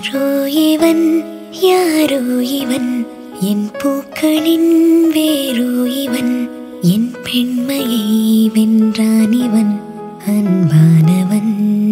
யாரோ இவன் யாரோ இவன் என் பூக்களின் வேரோ இவன் என் பெண்மையை வென்றான் இவன் அன்பானவன்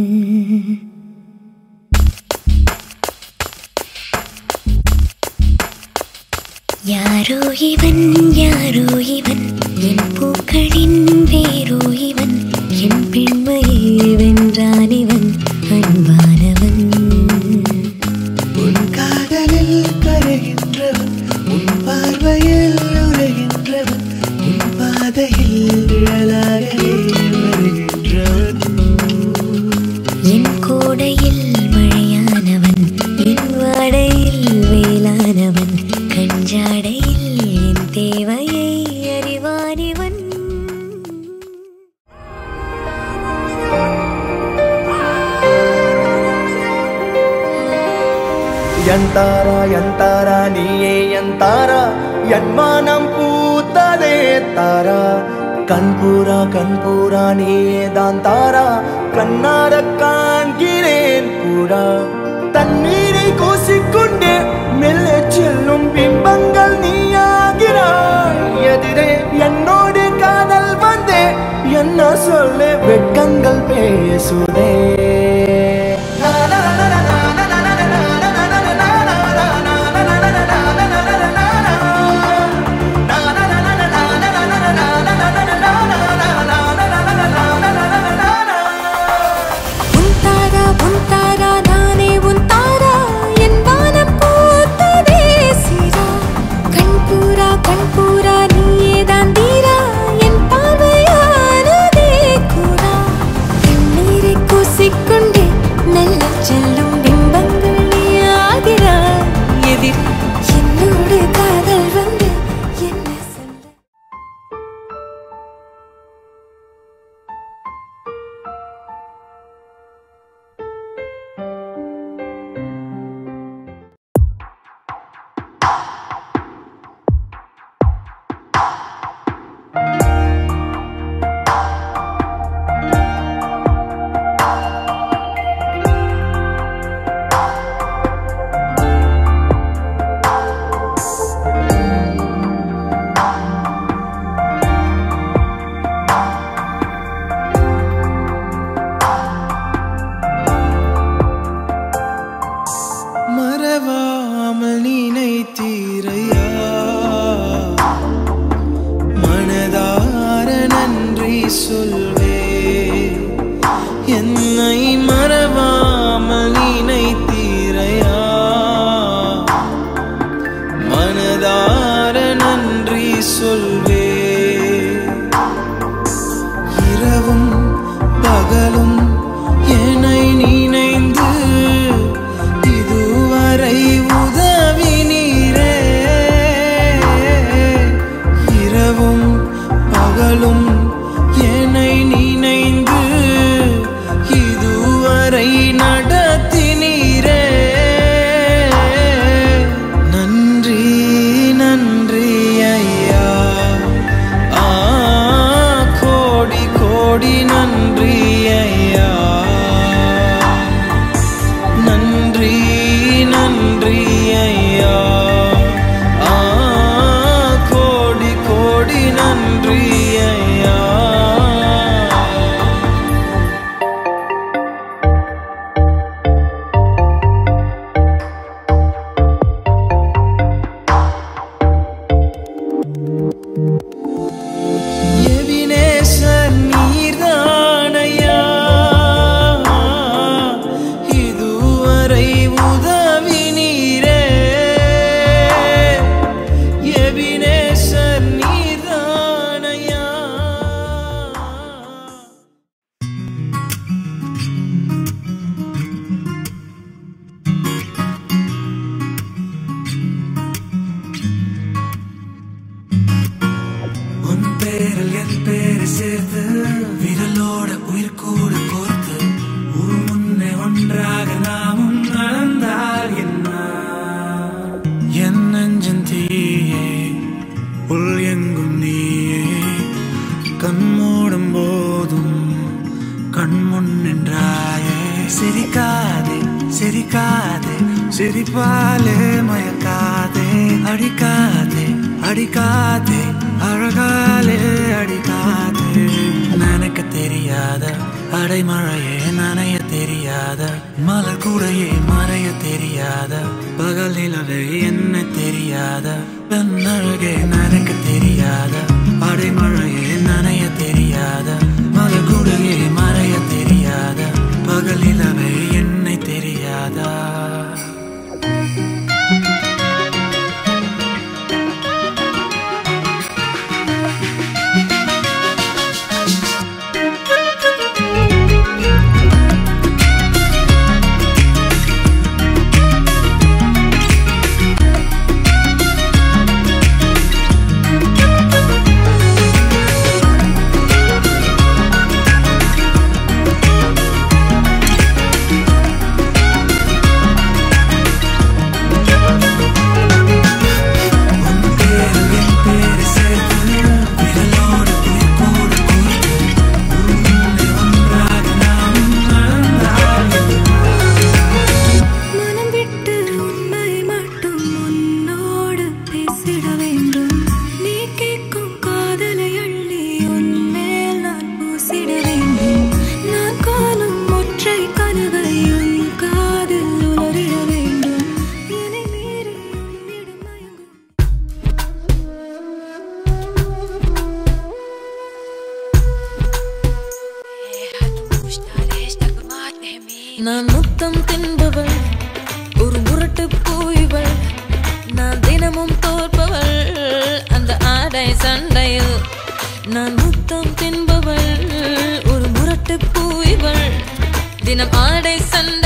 யாரோ இவன் யாரோ இவன் என் பூக்களின் வேரோ இவன் என் பெண்மையை வென்றான் இவன் அன்பானவன் உன் காதலில் கரைகின்றவன் உன் பார்வையில் உரைகின்றவன் உன் பாதையில் நிழலாகவே வருகின்றவன் என் கோடையில் மழையானவன் என் வாடையில் வேளானவன் கஞ்சாடையில் என் தேவையை அறிவானிவன் எந்தாரா எந்தாரா நீயே எந்தாரா என் மானம் பூத்ததே தாரா கண்பூரா கண்பூரா நீயே தான் தாரா கண்ணார காண்கிறேன் கூடா தண்ணீரை கூசிக்கொண்டே மெல்ல செல்லும் பிம்பங்கள் நீயாகிறாய் எதிரே என்னோடு காதல் வந்தே என்ன சொல்ல வெட்கங்கள் பேசுதே உன் தாரா உன் தாரா நானே உன் தாரா என் வானம் பூத்ததே சீரா கண்பூரா கண்பூரா நீயே தான் தீரா என் பார்வையானதே கூடா கண்ணீரை கூசிக்கொண்டே மெல்ல செல்லும் பிம்பங்கள் நீயாகிறாய் எதிர் என்னோடு காதல் வந்து என்ன சொல்ல மறவாமல் நினைத்தீரையா மனதார நன்றி சொல்வே என்னை மறவாமல் நினைத்தீரையா மனதார நன்றி சொல்வே இரவும் பகலும் என்னை நினைந்து இதுவரை உதவி நீரே இரவும் பகலும் என்னை நினைந்து இதுவரை நடத்தி நீரே நன்றி நன்றி ஐயா ஆ கோடி கோடி நன்றி ஐயா நன்றி நன்றி ஐயா ஆ கோடி கோடி நன்றி ஐயா எபினேசர் நீர்தானையா இதுவரை உதவி நீரே எபினேசர் நீர்தானையா உன் பேரில் என் பேரை சேர்த்து விரலோட உயிர் கூட கோர்த்து ஊர் முன்னே ஒன்றாக நாமும் நடந்தால் என்ன என் நெஞ்சன் தீயே உள் எங்கும் நீயே கண் மூடும் போதும் கண் முன் நின்றாயே சிரிக்காதே சிரிக்காதே சிரிப்பாலே மயக்காதே அடிக்காதே அடிக்காதே அழகாலே அடிக்காதே நினைக்க தெரியாத அடைமழையே நனைய தெரியாத மலர் கூடையே மறைய தெரியாத பகல் நிலவே என்ன தெரியாத பெண்ணழகே நினைக்க தெரியாத அடைமழையே நனைய தெரியாத மலர் கூடையே மறைய தெரியாத பகல் நிலவே என்னை தெரியாதா மனம் விட்டு உண்மை மட்டும் உன்னோடு பேசிட வேண்டும் நீ கேட்கும் காதலை அள்ளி உன்மேல் நான் பூசிட வேண்டும் நான் காணும் ஒற்றை கனவை உன் காதில் உளறிட வேண்டும் என்னை மீறி உன்னிடம் மயங்கும் நான் முத்தம் தின்பவள் ஒரு முரட்டு பூய்வள் நான் தினமும் தோற்பவள் அந்த ஆடை சண்டையில் நான் முத்தம் தின்பவள் ஒரு முரட்டு பூய்வள் தினம் ஆடை சண்டை